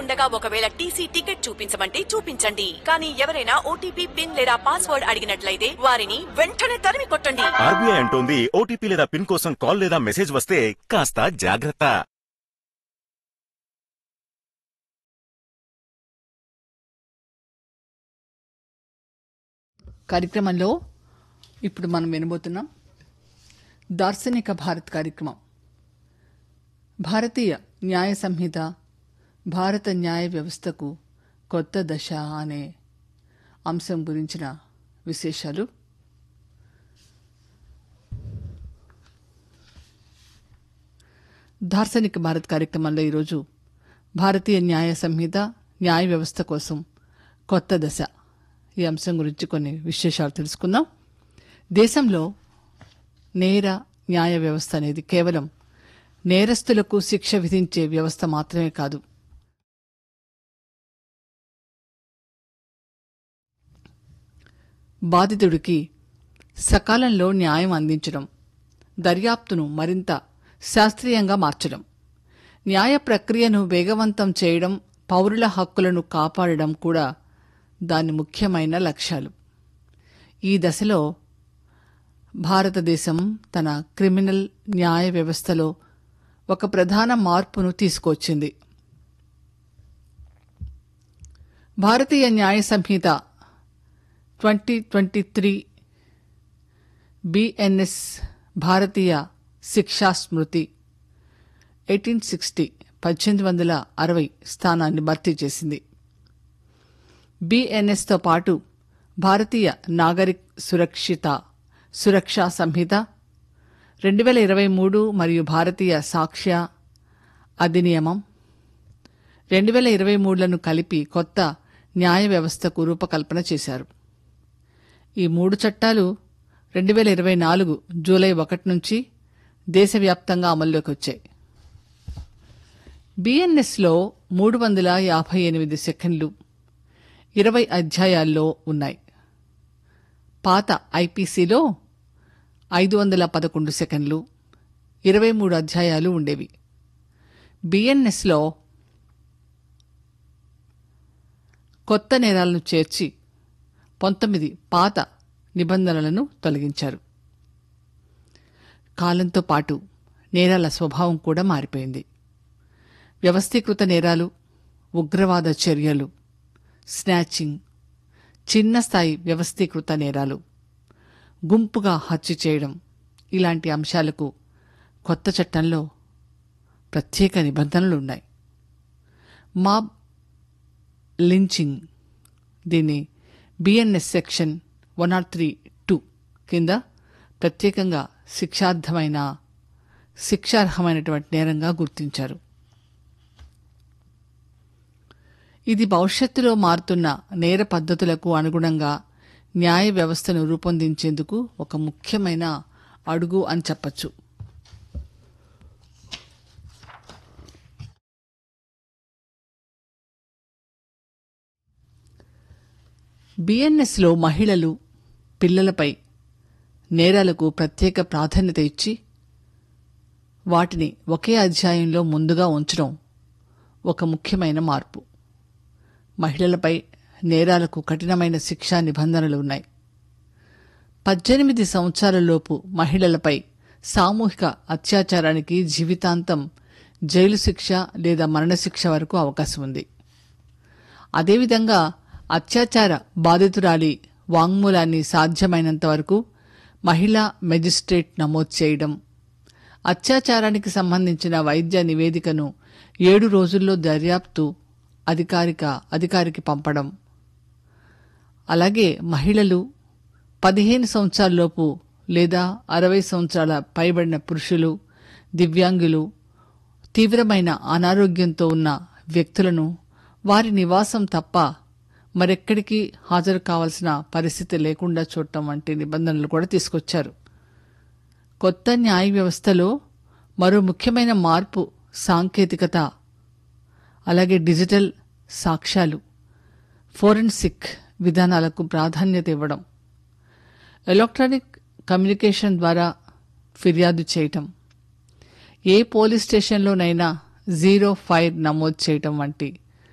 ఉండగా ఒకవేళ TC ticket చూపించమంటే చూపించండి కానీ ఎవరైనా ఓటీపీ పిన్ లేదా పాస్వర్డ్ అడిగినట్లయితే వారిని వెంటనే తరిమి కొట్టండి ఆర్బీఐ అంటోంది ఓటీపీ లేదా పిన్ కోసం కాల్ లేదా మెసేజ్ వస్తే కాస్త జాగ్రత్త కార్యక్రమంలో ఇప్పుడు మనం వినబోతున్నాం దార్శనిక భారత్ కార్యక్రమం భారతీయ న్యాయ సంహిత భారత న్యాయ వ్యవస్థకు కొత్త దశ అనే అంశం గురించిన విశేషాలు దార్శనిక భారత్ కార్యక్రమంలో ఈరోజు భారతీయ న్యాయ సంహిత న్యాయ వ్యవస్థ కోసం కొత్త దశ ఈ అంశం గురించి కొన్ని విశేషాలు తెలుసుకుందాం దేశంలో నేర న్యాయ వ్యవస్థ అనేది కేవలం నేరస్తులకు శిక్ష విధించే వ్యవస్థ మాత్రమే కాదు బాధితుడికి సకాలంలో న్యాయం అందించడం దర్యాప్తును మరింత శాస్త్రీయంగా మార్చడం న్యాయ ప్రక్రియను వేగవంతం చేయడం పౌరుల హక్కులను కాపాడడం కూడా దాని ముఖ్యమైన లక్ష్యాలు ఈ దశలో భారతదేశం తన క్రిమినల్ న్యాయ వ్యవస్థలో ఒక ప్రధాన మార్పును తీసుకొచ్చింది Bharatiya Nyaya Sanhita twenty twenty three BNS Bharatiya Shiksha Smriti eighteen sixty పద్దెనిమిది వందల అరవై స్థానాన్ని భర్తీ చేసింది బిఎన్ఎస్తో పాటు భారతీయ నాగరిక్ సురక్షిత సురక్షా సంహిత రెండు వేల ఇరవై మూడు మరియు భారతీయ సాక్ష్య అధినియమం రెండు వేల ఇరవై మూడులను కలిపి కొత్త న్యాయ వ్యవస్థకు రూపకల్పన చేశారు ఈ మూడు చట్టాలు రెండు వేల ఇరవై నాలుగు జూలై ఒకటి నుంచి దేశవ్యాప్తంగా అమల్లోకి వచ్చాయి బిఎన్ఎస్లో మూడు వందల యాభై ఎనిమిది సెకండ్లు ఇరవై అధ్యాయాల్లో ఉన్నాయి పాత ఐపీసీలో ఐదు వందల పదకొండు సెకండ్లు ఇరవై మూడు అధ్యాయాలు ఉండేవి బిఎన్ఎస్లో కొత్త నేరాలను చేర్చి పంతొమ్మిది పాత నిబంధనలను తొలగించారు కాలంతో పాటు నేరాల స్వభావం కూడా మారిపోయింది వ్యవస్థీకృత నేరాలు ఉగ్రవాద చర్యలు స్నాచింగ్ చిన్న స్థాయి వ్యవస్థీకృత నేరాలు గుంపుగా హత్య చేయడం ఇలాంటి అంశాలకు కొత్త చట్టంలో ప్రత్యేక నిబంధనలు ఉన్నాయి మాబ్ లించింగ్ దీన్ని BNS section one nought three two కింద ప్రత్యేకంగా శిక్షార్హమైన శిక్షార్హమైనటువంటి నేరంగా గుర్తించారు ఇది భవిష్యత్తులో మారుతున్న నేర పద్ధతులకు అనుగుణంగా న్యాయ వ్యవస్థను రూపొందించేందుకు ఒక ముఖ్యమైన అడుగు అని చెప్పచ్చు బిఎన్ఎస్లో మహిళలు పిల్లలపై నేరాలకు ప్రత్యేక ప్రాధాన్యత ఇచ్చి వాటిని ఒకే అధ్యాయంలో ముందుగా ఉంచడం ఒక ముఖ్యమైన మార్పు మహిళలపై నేరాలకు కఠినమైన శిక్షా నిబంధనలు ఉన్నాయి పద్దెనిమిది సంవత్సరాలలోపు మహిళలపై సామూహిక అత్యాచారానికి జీవితాంతం జైలు శిక్ష లేదా మరణశిక్ష వరకు అవకాశం ఉంది అదేవిధంగా అత్యాచార బాధితురాలి వాంగ్మూలాన్ని సాధ్యమైనంత వరకు మహిళా మెజిస్ట్రేట్ నమోదు చేయడం అత్యాచారానికి సంబంధించిన వైద్య నివేదికను ఏడు రోజుల్లో దర్యాప్తు అధికారిక అధికారికి పంపడం అలాగే మహిళలు పదిహేను సంవత్సరాలలోపు లేదా అరవై సంవత్సరాల పైబడిన పురుషులు దివ్యాంగులు తీవ్రమైన అనారోగ్యంతో ఉన్న వ్యక్తులను వారి నివాసం తప్ప మరెక్కడికి హాజరు కావాల్సిన పరిస్థితి లేకుండా చూడటం వంటి నిబంధనలు కూడా తీసుకొచ్చారు కొత్త న్యాయ వ్యవస్థలో మరో ముఖ్యమైన మార్పు సాంకేతికత అలాగే డిజిటల్ సాక్ష్యాలు ఫోరెన్సిక్ విధానాలకు ప్రాధాన్యత ఇవ్వడం ఎలక్ట్రానిక్ కమ్యూనికేషన్ ద్వారా ఫిర్యాదు చేయటం ఏ పోలీస్ స్టేషన్లోనైనా జీరో ఫైర్ నమోదు చేయటం వంటి